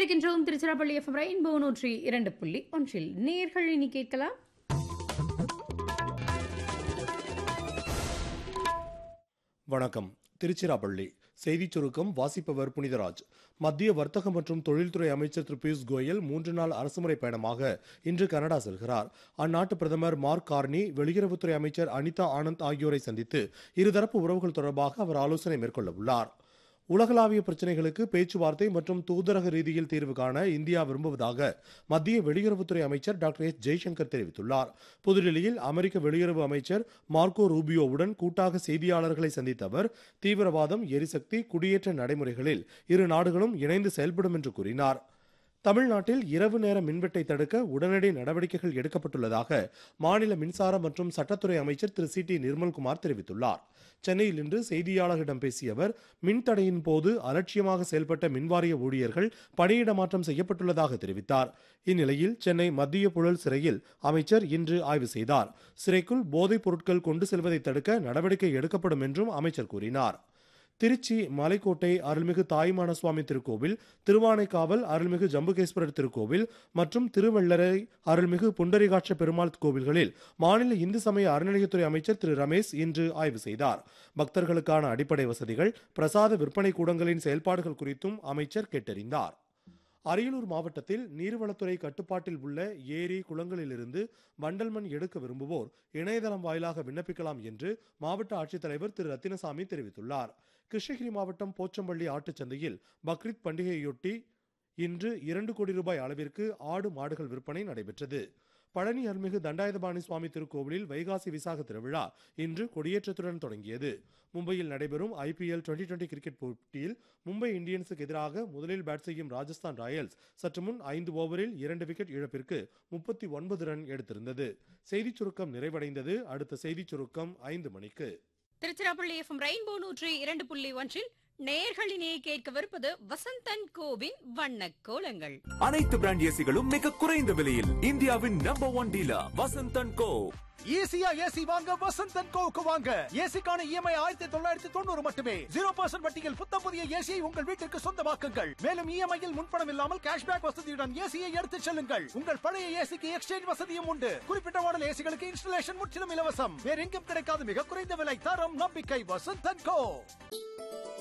இணைந்திருக்கின்றோம் Tiruchirappalli FM rainbow நூற்றி இரண்டு புள்ளி ஒன்றில் நேர்கள் இனி கேட்கலாம் வணக்கம் திருச்சிராப்பள்ளி செய்திச் சுருக்கம் வாசிப்பவர் புனிதராஜ் மத்திய வர்த்தக மற்றும் தொழில்துறை அமைச்சர் திரு பியூஷ் கோயல் மூன்று நாள் அரசுமுறை பயணமாக இன்று கனடா செல்கிறார் அந்நாட்டு பிரதமர் மார்க் கார்னி வெளியுறவுத்துறை அமைச்சர் அனிதா ஆனந்த் ஆகியோரை சந்தித்து இருதரப்பு உறவுகள் தொடர்பாக அவர் ஆலோசனை மேற்கொள்ள உள்ளார் உலகளாவிய பிரச்சினைகளுக்கு பேச்சுவார்த்தை மற்றும் தூதரக ரீதியில் தீர்வு காண இந்தியா விரும்புவதாக மத்திய வெளியுறவுத்துறை அமைச்சர் டாக்டர் எஸ் ஜெய்சங்கர் தெரிவித்துள்ளார் புதுடில்லியில் அமெரிக்க வெளியுறவு அமைச்சர் மார்க்கோ ரூபியோவுடன் கூட்டாக செய்தியாளர்களை சந்தித்த அவர் தீவிரவாதம் எரிசக்தி குடியேற்ற நடைமுறைகளில் இரு நாடுகளும் இணைந்து செயல்படும் என்று கூறினார் தமிழ்நாட்டில் இரவு நேர மின்வெட்டை தடுக்க உடனடி நடவடிக்கைகள் எடுக்கப்பட்டுள்ளதாக மாநில மின்சார மற்றும் சட்டத்துறை அமைச்சர் திரு சி டி நிர்மல்குமார் தெரிவித்துள்ளார் சென்னையில் இன்று செய்தியாளர்களிடம் பேசிய அவர் மின்தடையின் போது அலட்சியமாக செயல்பட்ட மின்வாரிய ஊழியர்கள் பணியிட மாற்றம் செய்யப்பட்டுள்ளதாக தெரிவித்தார் இந்நிலையில் சென்னை மத்திய புழல் சிறையில் அமைச்சர் இன்று ஆய்வு செய்தார் சிறைக்குள் போதைப் பொருட்கள் கொண்டு செல்வதை தடுக்க நடவடிக்கை எடுக்கப்படும் என்றும் அமைச்சர் கூறினார் திருச்சி மலைக்கோட்டை அருள்மிகு தாய்மான சுவாமி திருக்கோவில் திருவானைக்காவல் அருள்மிகு ஜம்புகேஸ்வரர் திருக்கோவில் மற்றும் திருவள்ளரை அருள்மிகு புண்டரிகாட்ச பெருமாள் கோவில்களில் மாநில இந்து சமய அறநிலையத்துறை அமைச்சர் திரு ரமேஷ் இன்று ஆய்வு செய்தார் பக்தர்களுக்கான அடிப்படை வசதிகள் பிரசாத விற்பனை கூடங்களின் செயல்பாடுகள் குறித்தும் அமைச்சர் கேட்டறிந்தார் அரியலூர் மாவட்டத்தில் நீர்வளத்துறை கட்டுப்பாட்டில் உள்ள ஏரி குளங்களிலிருந்து வண்டல் மண் எடுக்க விரும்புவோர் இணையதளம் வாயிலாக விண்ணப்பிக்கலாம் என்று மாவட்ட ஆட்சித்தலைவர் திரு ரத்தினசாமி தெரிவித்துள்ளார் கிருஷ்ணகிரி மாவட்டம் போச்சம்பள்ளி ஆட்டுச்சந்தையில் பக்ரீத் பண்டிகையொட்டி இன்று இரண்டு கோடி ரூபாய் அளவிற்கு ஆடு மாடுகள் விற்பனை நடைபெற்றது பழனி அருள்மிகு தண்டாயுதபாணி சுவாமி திருக்கோவிலில் வைகாசி விசாக திருவிழா இன்று கொடியேற்றத்துடன் தொடங்கியது மும்பையில் நடைபெறும் ஐபிஎல் டுவெண்டி டுவெண்டி கிரிக்கெட் போட்டியில் மும்பை இந்தியன்ஸுக்கு எதிராக முதலில் பேட் செய்யும் ராஜஸ்தான் ராயல்ஸ் சற்று முன் ஐந்து ஓவரில் இரண்டு விக்கெட் இழப்பிற்கு முப்பத்தி ஒன்பது ரன் எடுத்திருந்தது செய்திச் சுருக்கம் நிறைவடைந்தது அடுத்த செய்திச் சுருக்கம் ஐந்து மணிக்கு திருச்சிராப்பள்ளி எஃப்எம் ரெயின்போ நூற்றி இரண்டு புள்ளி ஒன்றில் நேயர்களினே கேட்கவிருப்பது வசந்தன் கோவின் வண்ண கோலங்கள் அனைத்து பிராண்ட் ஏசிகளும் மிக குறைந்த விலையில் இந்தியாவின் number one dealer Vasanth and co ஈஸியா ஏசி வாங்க வசந்தன் கோவுக்கு வாங்க ஏசிக்கான இஎம்ஐ ஆயிரத்தி தொள்ளாயிரத்தி தொண்ணூறு மட்டுமே ஜீரோ பர்சன்ட் வட்டியில் புத்தம் புதிய ஏசியை உங்கள் வீட்டிற்கு சொந்தமாக்குங்கள் மேலும் இஎம்ஐயில் முன்பணம் இல்லாமல் கேஷ்பேக் வசதியுடன் ஏசியை எடுத்துச் செல்லுங்கள் உங்கள் பழைய ஏசிக்கு எக்ஸ்சேஞ்ச் வசதியும் உண்டு குறிப்பிட்ட மாடல் ஏசிகளுக்கு இன்ஸ்டலேஷன் முற்றிலும் இலவசம் வேற எங்கும் கிடைக்காத மிக குறைந்த விலை தரம் நம்பிக்கை வசந்தன் கோ